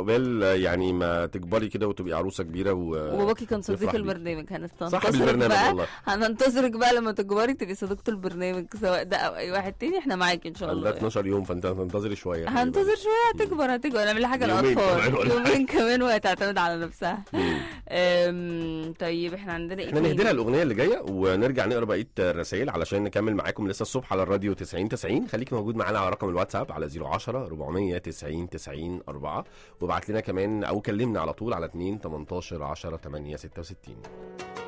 عقبال يعني ما تكبري كده وتبقي عروسه كبيره و وباباكي كان صديق يفرح بيك. البرنامج هنستنتظرك صاحب البرنامج بقى والله هننتظرك بقى لما تكبري تبقي صديقة البرنامج سواء ده او اي واحد تاني احنا معاكي ان شاء الله عندها يعني. 12 يوم فانت هتنتظري شويه هننتظر شويه هتكبر هتكبر نعمل حاجه يومين كمان الاطفال ولا يومين كمان وهتعتمد على نفسها مم. أم، طيب احنا عندنا ايه احنا تاني؟ نهدي لها الاغنيه اللي جايه ونرجع نقرا بقيه الرسائل علشان نكمل معاكم لسه الصبح على الراديو 90 90 خليك موجود معانا على رقم الواتساب على 010 490 90 4 وابعت لنا كمان او كلمنا على طول على 2 18 10 8 66